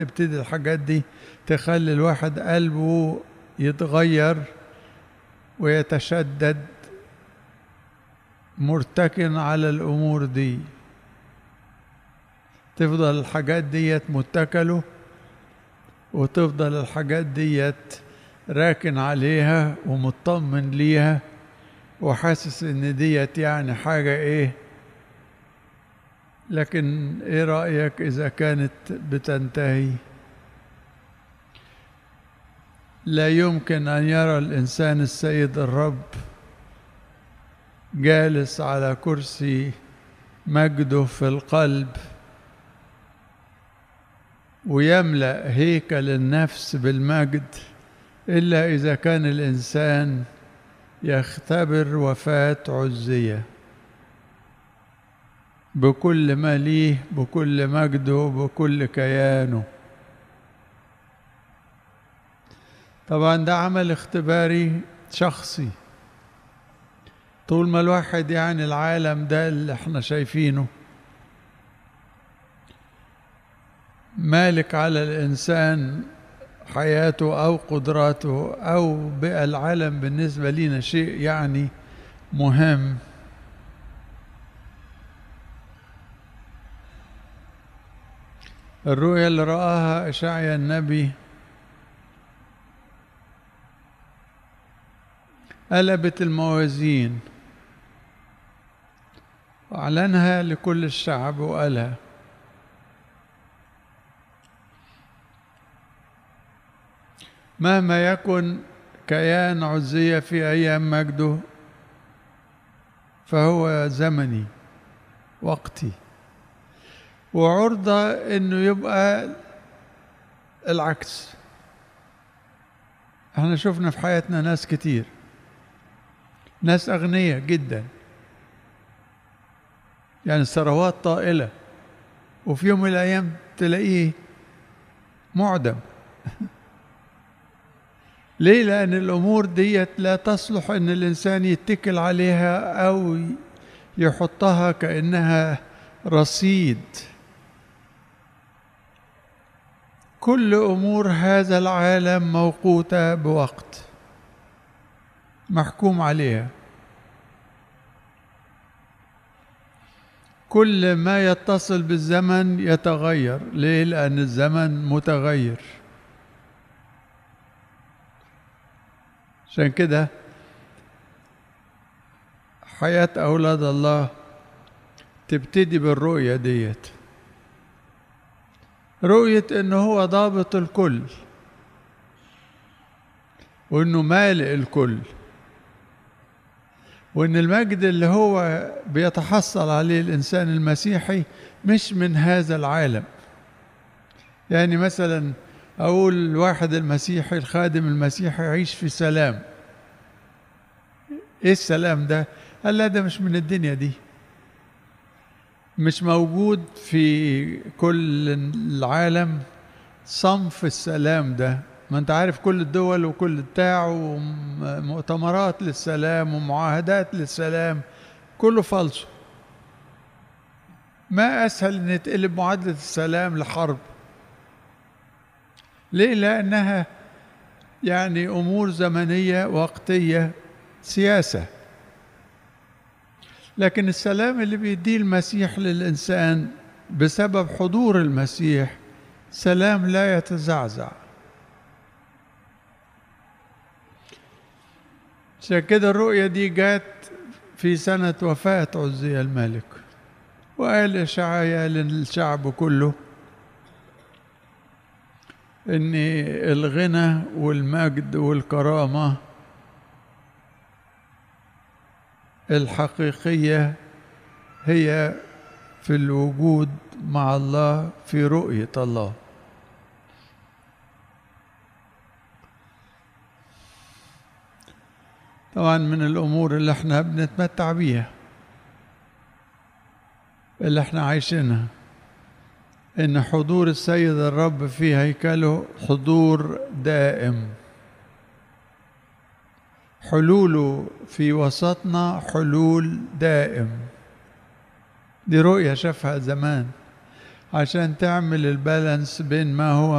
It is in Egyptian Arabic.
تبتدي الحاجات دي تخلي الواحد قلبه يتغير ويتشدد مرتكن على الأمور دي تفضل الحاجات ديت متكله وتفضل الحاجات ديت راكن عليها ومطمن ليها وحاسس ان ديت يعني حاجة ايه لكن ايه رأيك اذا كانت بتنتهي لا يمكن ان يرى الانسان السيد الرب جالس على كرسي مجده في القلب ويملا هيكل النفس بالمجد الا اذا كان الانسان يختبر وفاه عزيه بكل ما ليه بكل مجده بكل كيانه طبعا ده عمل اختباري شخصي طول ما الواحد يعني العالم ده اللي احنا شايفينه مالك على الإنسان حياته أو قدراته أو بقى العالم بالنسبة لنا شيء يعني مهم الرؤيا اللي رآها إشعيا النبي قلبت الموازين وأعلنها لكل الشعب وقالها مهما يكن كيان عزية في أيام مجده فهو زمني وقتي وعرضة إنه يبقى العكس احنا شفنا في حياتنا ناس كتير ناس أغنياء جدا يعني ثروات طائلة وفي يوم من الأيام تلاقيه معدم ليه لأن الأمور ديت لا تصلح أن الإنسان يتكل عليها أو يحطها كأنها رصيد كل أمور هذا العالم موقوتة بوقت محكوم عليها كل ما يتصل بالزمن يتغير ليه لأن الزمن متغير عشان كده حياة أولاد الله تبتدي بالرؤية ديت رؤية إنه هو ضابط الكل وإنه مالئ الكل وإن المجد اللي هو بيتحصل عليه الإنسان المسيحي مش من هذا العالم يعني مثلا أقول الواحد المسيحي الخادم المسيحي يعيش في سلام إيه السلام ده؟ قال لا ده مش من الدنيا دي مش موجود في كل العالم صنف السلام ده ما انت عارف كل الدول وكل بتاع ومؤتمرات للسلام ومعاهدات للسلام كله فالصو ما اسهل ان يتقلب معادله السلام لحرب ليه لانها يعني امور زمنيه وقتيه سياسه لكن السلام اللي بيديه المسيح للإنسان بسبب حضور المسيح سلام لا يتزعزع عشان كده الرؤية دي جات في سنة وفاة عزية الملك وقال إشعيا للشعب كله إن الغنى والمجد والكرامة الحقيقية هي في الوجود مع الله في رؤية الله طبعا من الأمور اللي احنا بنتمتع بيها اللي احنا عايشينها إن حضور السيد الرب في هيكله حضور دائم حلوله في وسطنا حلول دائم دي رؤية شافها زمان عشان تعمل البالانس بين ما هو